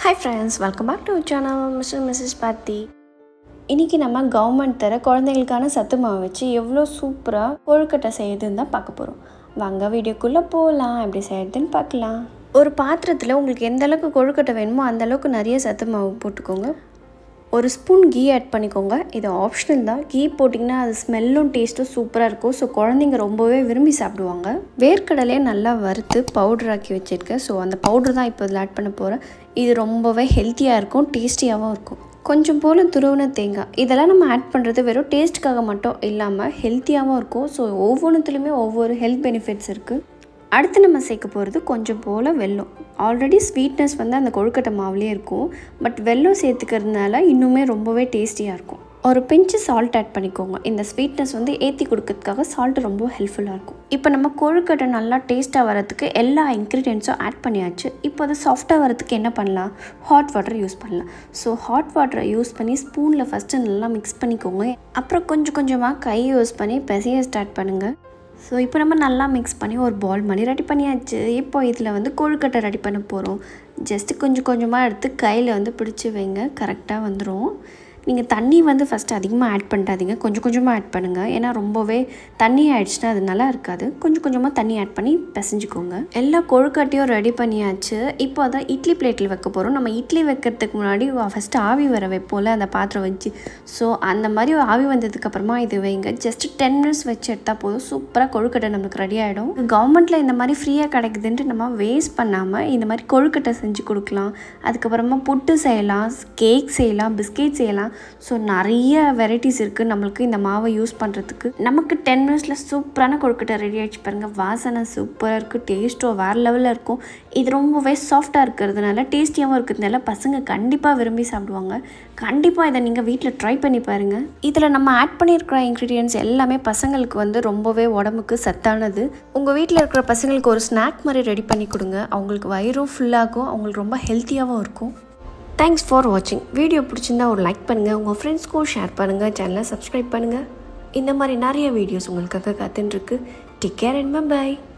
hi friends welcome back to channel Mr Mrs Parthi இன்றைக்கி நம்ம government தர குழந்தைகளுக்கான சத்து மாவு வச்சு எவ்வளோ சூப்பராக கொழுக்கட்டை செய்யுதுன்னு தான் பார்க்க போகிறோம் வாங்க வீடியோக்குள்ளே போகலாம் எப்படி செய்யறதுன்னு பார்க்கலாம் ஒரு பாத்திரத்தில் உங்களுக்கு எந்த அளவுக்கு கொழுக்கட்டை வேணுமோ அந்த அளவுக்கு நிறைய சத்து மாவு போட்டுக்கோங்க ஒரு ஸ்பூன் கீ ஆட் பண்ணிக்கோங்க இது ஆப்ஷனல் தான் கீ போட்டிங்கன்னா அது ஸ்மெல்லும் டேஸ்ட்டும் சூப்பராக இருக்கும் ஸோ குழந்தைங்க ரொம்பவே விரும்பி சாப்பிடுவாங்க வேர்க்கடலையே நல்லா வறுத்து பவுடர் ஆக்கி வச்சுருக்கேன் ஸோ அந்த பவுடர் தான் இப்போ இதில் ஆட் பண்ண போகிறேன் இது ரொம்பவே ஹெல்த்தியாக இருக்கும் டேஸ்டியாகவும் இருக்கும் கொஞ்சம் போல் துருவின தேங்காய் இதெல்லாம் நம்ம ஆட் பண்ணுறது வெறும் டேஸ்ட்டுக்காக மட்டும் இல்லாமல் ஹெல்த்தியாகவும் இருக்கும் ஸோ ஒவ்வொன்றுத்துலேயுமே ஒவ்வொரு ஹெல்த் பெனிஃபிட்ஸ் இருக்குது அடுத்து நம்ம சேர்க்க போகிறது கொஞ்சம் போல் வெல்லம் ஆல்ரெடி ஸ்வீட்னஸ் வந்து அந்த கொழுக்கட்டை மாவுலேயே இருக்கும் பட் வெல்லம் சேர்த்துக்கிறதுனால இன்னுமே ரொம்பவே டேஸ்டியாக இருக்கும் ஒரு பிஞ்சு சால்ட் ஆட் பண்ணிக்கோங்க இந்த ஸ்வீட்னஸ் வந்து ஏற்றி கொடுக்கறதுக்காக சால்ட் ரொம்ப ஹெல்ப்ஃபுல்லாக இருக்கும் இப்போ நம்ம கொழுக்கட்டை நல்லா டேஸ்ட்டாக வரதுக்கு எல்லா இன்க்ரீடியன்ஸும் ஆட் பண்ணியாச்சு இப்போ அது சாஃப்டாக வரதுக்கு என்ன பண்ணலாம் ஹாட் வாட்டர் யூஸ் பண்ணலாம் ஸோ ஹாட் வாட்டரை யூஸ் பண்ணி ஸ்பூனில் ஃபஸ்ட்டு நல்லா மிக்ஸ் பண்ணிக்கோங்க அப்புறம் கொஞ்சம் கொஞ்சமாக கை யூஸ் பண்ணி பிசைய ஸ்டார்ட் பண்ணுங்கள் ஸோ இப்போ நம்ம நல்லா மிக்ஸ் பண்ணி ஒரு பால் மாதிரி ரெடி பண்ணியாச்சு இப்போ இதில் வந்து கொழுக்கட்டை ரெடி பண்ண போகிறோம் ஜஸ்ட்டு கொஞ்சம் கொஞ்சமாக எடுத்து கையில் வந்து பிடிச்சி வைங்க கரெக்டாக வந்துடும் நீங்கள் தண்ணி வந்து ஃபஸ்ட்டு அதிகமாக ஆட் பண்ணிட்டாதீங்க கொஞ்சம் கொஞ்சமாக ஆட் பண்ணுங்கள் ஏன்னா ரொம்பவே தண்ணி ஆயிடுச்சுன்னா அது நல்லா இருக்காது கொஞ்சம் கொஞ்சமாக தண்ணி ஆட் பண்ணி பிசைஞ்சுக்கோங்க எல்லா கொழுக்கட்டையும் ரெடி பண்ணியாச்சு இப்போ அதான் இட்லி பிளேட்டில் வைக்க போகிறோம் நம்ம இட்லி வைக்கிறதுக்கு முன்னாடி ஃபஸ்ட்டு ஆவி வர வைப்போம்ல அந்த பாத்திரம் வச்சு ஸோ அந்த மாதிரி ஆவி வந்ததுக்கப்புறமா இது வைங்க ஜஸ்ட் டென் மினிட்ஸ் வச்சு எடுத்தால் போதும் சூப்பராக கொழுக்கட்டை நம்மளுக்கு ரெடி ஆகிடும் கவர்மெண்ட்டில் இந்த மாதிரி ஃப்ரீயாக கிடைக்குதுன்ட்டு நம்ம வேஸ்ட் பண்ணாமல் இந்த மாதிரி கொழுக்கட்டை செஞ்சு கொடுக்கலாம் அதுக்கப்புறமா புட்டு செய்யலாம் கேக் செய்யலாம் பிஸ்கெட் செய்யலாம் ஸோ நிறைய வெரைட்டிஸ் இருக்குது நம்மளுக்கு இந்த மாவை யூஸ் பண்ணுறதுக்கு நமக்கு டென் மினிட்ஸில் சூப்பரான கொழுக்கட்டை ரெடி ஆகிடுச்சு பாருங்கள் வாசனை சூப்பராக இருக்குது டேஸ்ட்டும் வேறு லெவலில் இருக்கும் இது ரொம்பவே சாஃப்டாக இருக்கிறதுனால டேஸ்டியாகவும் இருக்கிறதுனால பசங்க கண்டிப்பாக விரும்பி சாப்பிடுவாங்க கண்டிப்பாக இதை நீங்கள் வீட்டில் ட்ரை பண்ணி பாருங்கள் இதில் நம்ம ஆட் பண்ணியிருக்கிற இன்க்ரீடியன்ஸ் எல்லாமே பசங்களுக்கு வந்து ரொம்பவே உடம்புக்கு சத்தானது உங்கள் வீட்டில் இருக்கிற பசங்களுக்கு ஒரு ஸ்நாக் மாதிரி ரெடி பண்ணி கொடுங்க அவங்களுக்கு வயிறும் ஃபுல்லாகும் அவங்களுக்கு ரொம்ப ஹெல்த்தியாகவும் இருக்கும் தேங்க்ஸ் ஃபார் வாட்சிங் வீடியோ பிடிச்சிருந்தா ஒரு லைக் பண்ணுங்கள் உங்கள் ஃப்ரெண்ட்ஸ்க்கும் ஷேர் பண்ணுங்கள் சேனலை சப்ஸ்கிரைப் பண்ணுங்கள் இந்த மாதிரி நிறைய வீடியோஸ் உங்களுக்காக காத்துட்டுருக்கு டேக் கேர் அண்ட் பை